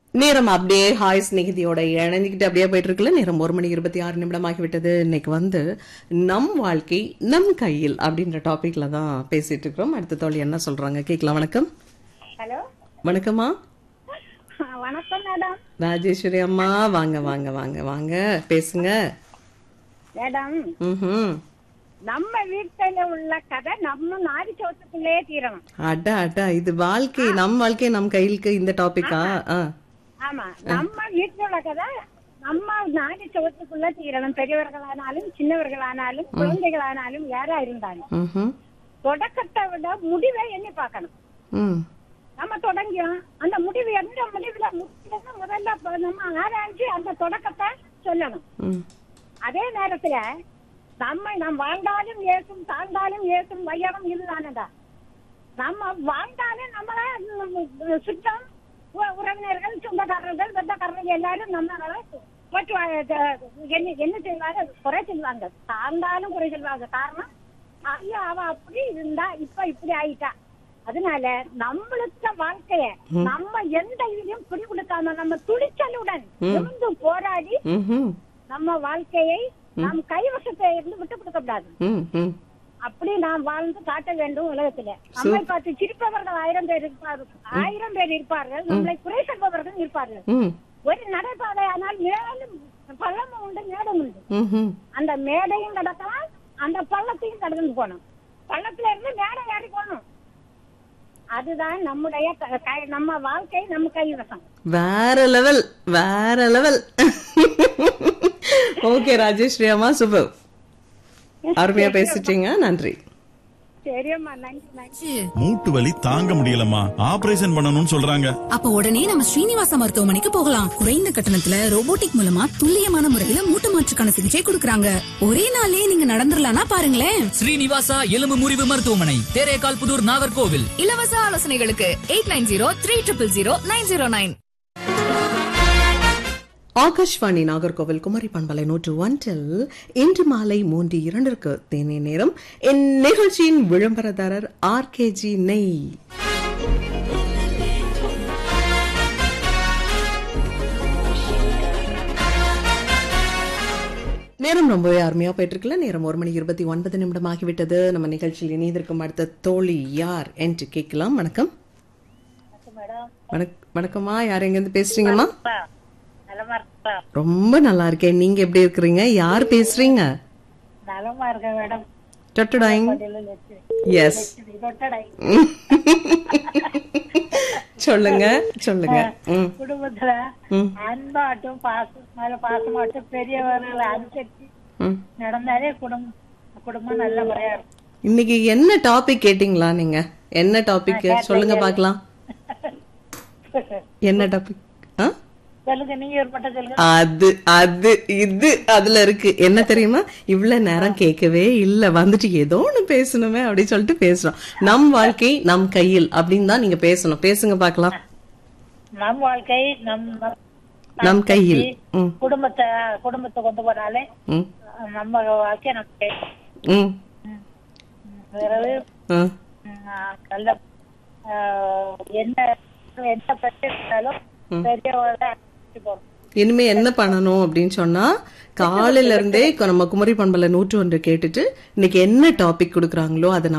நேரம் அப்படியே ஹாய் ஸ்நேகிதியோட இணைஞ்சுக்கிட்டு அப்படியே போயிட்டு இருக்குல்ல நேரம் ஒரு மணி இருபத்தி ஆறு நிமிடம் ஆகிவிட்டது இன்னைக்கு வந்து நம் வாழ்க்கை நம் கையில் அப்படின்ற டாபிக்ல தான் பேசிட்டு இருக்கிறோம் அடுத்த தோழி என்ன சொல்றாங்க கேட்கலாம் வணக்கம் ஹலோ வணக்கம்மா வணக்கம் மேடம் ராஜேஸ்வரி அம்மா வாங்க வாங்க வாங்க வாங்க பேசுங்க மேடம் ம்ஹும் நம்ம வீட்டுல உள்ள கதை நம்ம நாடி சோத்துக்குள்ளே தீரணும் அட அட இது வாழ்க்கை நம் வாழ்க்கை நம் கையிலுக்கு இந்த டாபிக்கா ஆ ஆமா நம்ம வீட்டுல உள்ள கதை நம்ம நாடி சோத்துக்குள்ள தீரணும் பெரியவர்களானாலும் சின்னவர்களானாலும் குழந்தைகளானாலும் யாரா இருந்தாலும் ம்ஹும் தொடக்கத்தை விட முடிவை எண்ணி பார்க்கணும் ம் நம்ம தொடங்கியோம் அந்த முடிவு எந்த முடிவுல முடிவுன்னு முதல்ல ப- நம்ம ஆராய்ச்சி அந்த தொடக்கத்தை சொல்லணும் ம் அதே நேரத்துல நம்ம நாம் வாழ்ந்தாலும் ஏசும் தாழ்ந்தாலும் ஏசும் வையகம் இதுதானடா நம்ம வாழ்ந்தாலும் நம்மள உம், சுற்றம் உ- உறவினர்கள் சொந்தக்காரர்கள் சொந்தக்காரர்கள் எல்லாரும் நம்மள போட்டு வா- த- என்ன என்ன செய்வாங்க குறை சொல்லுவாங்க தாழ்ந்தாலும் குறை சொல்லுவாங்க காரணம் ஐயோ அவ அப்படி இருந்தா இப்ப இப்படி ஆயிட்டா அதனால நம்மளுக்கு வாழ்க்கைய நம்ம எந்த இதுலயும் பிடி கொடுக்காம நம்ம துணிச்சலுடன் இருந்து போராடி ம்ஹும் நம்ம வாழ்க்கையை நம் கைவசத்தை இருந்து விட்டு கொடுக்க கூடாது ம் ம் அப்படி நாம் வாழ்ந்து காட்ட வேண்டும் உலகத்துல நம்மை பார்த்து சிரிப்பவர்கள் ஆயிரம் பேர் இருப்பார்கள் ஆயிரம் பேர் இருப்பார்கள் நம்மளை குறை சொல்பவர்கள் இருப்பார்கள் ம் ஒரு நடைபாதை ஆனால் மேலும் பள்ளமும் உண்டு மேடும் உண்டு ம்ஹும் அந்த மேடையும் கடக்கலாம் அந்த பள்ளத்தையும் கடந்து போகணும் பள்ளத்துல இருந்து மேடை ஏறி போகணும் அதுதான் நம்முடைய க- க- நம்ம வாழ்க்கை நம்ம கைவசம் வேற லெவல் வேற லெவல் ஓகே ராஜேஸ்வரி அம்மா சூப்பர் அருமையா பேசிட்டீங்க நன்றி சரியம்மா நன்றி நன்றி மூட்டு வலி தாங்க முடியலம்மா ஆபரேஷன் பண்ணணும்னு சொல்றாங்க அப்ப உடனே நம்ம ஸ்ரீனிவாச மருத்துவமனைக்கு போகலாம் குறைந்த கட்டணத்துல ரோபோட்டிக் மூலமா துல்லியமான முறையில மூட்டு மாற்றுக்கான சிகிச்சை கொடுக்கறாங்க ஒரே நாள்லயே நீங்க நடந்துடலாம்னா பாருங்களேன் ஸ்ரீனிவாசா எலும்பு முறிவு மருத்துவமனை தேரேகால் புதூர் நாகர்கோவில் இலவச ஆலோசனைகளுக்கு eight nine zero three triple zero nine zero nine Akashvani Nagercoil Kumari பண்பலை நூற்று ஒன்றில் இன்று மாலை மூன்று இரண்டிற்கு தேனே நேரம் இந்நிகழ்ச்சியின் விளம்பரதாரர் ஆர்கேஜி நெய் நேரம் ரொம்பவே அருமையா போயிட்டு இருக்குல்ல நேரம் ஒரு மணி இருபத்தி ஒன்பது நிமிடம் ஆகிவிட்டது நம்ம நிகழ்ச்சியில் இணைந்திருக்கும் அடுத்த தோழி யார் என்று கேட்கலாம் வணக்கம் வணக்- வணக்கம்மா யார் எங்க இருந்து பேசுறீங்கம்மா நலமா இருக்கா ரொம்ப நல்லா இருக்கேன் நீங்க எப்படி இருக்கிறீங்க யார் பேசுறீங்க நலமா இருக்க மேடம் டொட்டடாயிங் எஸ் தொட்டடை சொல்லுங்க சொல்லுங்க ம் குடும்பத்துல ம். அன்பாட்டும் பாசம் மேல பாசமாட்டும் பெரியவர்களை அனுசரிச்சு ம். நடந்தாலே குடும்பம் குடும்பம் நல்ல முறையா இருக்கும் இன்னைக்கு என்ன டாபிக் கேட்டிங்களா நீங்க என்ன டாபிக் சொல்லுங்க பார்க்கலாம் என்ன டாபிக் ஆ சொல்லுங்க நீங்க ஒரு பட்டம் சொல்லுங்க அது அது இது அதுல இருக்கு என்ன தெரியுமா இவ்வளவு நேரம் கேட்கவே இல்ல வந்துட்டு ஏதோ ஒண்ணு பேசணுமே அப்படின்னு சொல்லிட்டு பேசுறோம் நம் வாழ்க்கை நம் கையில் அப்படின்னு தான் நீங்க பேசணும் பேசுங்க பார்க்கலாம் நம் வாழ்க்கை நம் நம் நம் கையில் ம் குடும்பத்தை குடும்பத்தை கொண்டு போனாலே ம் நம்ம வாழ்க்கை நம்ம கை. ம் பிறகு ஆ ம், நல்ல ஆஹ், என்ன என்ன பிரச்சனை இருந்தாலும் பெரியவர்களை அனுசரிச்சு போறோம் இனிமே என்ன பண்ணணும் அப்படின்னு சொன்னா காலையில இருந்தே நம்ம குமரி பண்பலை நூற்று ஒன்று கேட்டுட்டு இன்னைக்கு என்ன டாபிக் கொடுக்குறாங்களோ அதை நம்ம